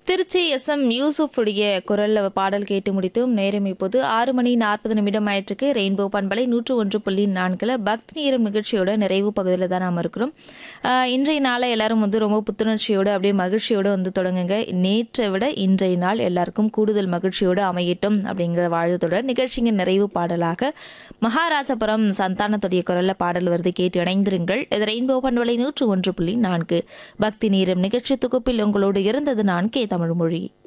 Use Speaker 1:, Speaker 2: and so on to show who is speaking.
Speaker 1: Trichy S M யூசுஃபுடைய குரல்ல பாடல் கேட்டு முடித்தோம் நேரம் இப்போது ஆறு மணி நாற்பது நிமிடம் ஆயிற்றுக்கு ரெயின்போ பண்பலை நூற்று ஒன்று புள்ளி நான்கில் பக்தி நேரம் நிகழ்ச்சியோட நிறைவு பகுதியில் தான் நாம் இருக்கிறோம் ஆஹ் இன்றைய நாளை எல்லாரும் வந்து ரொம்ப புத்துணர்ச்சியோடு அப்படியே மகிழ்ச்சியோடு வந்து தொடங்குங்க நேற்றை விட இன்றைய நாள் எல்லாருக்கும் கூடுதல் மகிழ்ச்சியோடு அமையட்டும் அப்படிங்கிற வாழ்த்துடன் நிகழ்ச்சியின் நிறைவு பாடலாக மகாராஜபுரம் சந்தானத்துடைய குரல்ல பாடல் வருது கேட்டு இணைந்திருங்கள் இது ரெயின்போ பண்பலை நூற்று ஒன்று புள்ளி நான்கு பக்தி நேரம் நிகழ்ச்சி தொகுப்பில் உங்களோடு இருந்தது நான் கே தமிழ்மொழி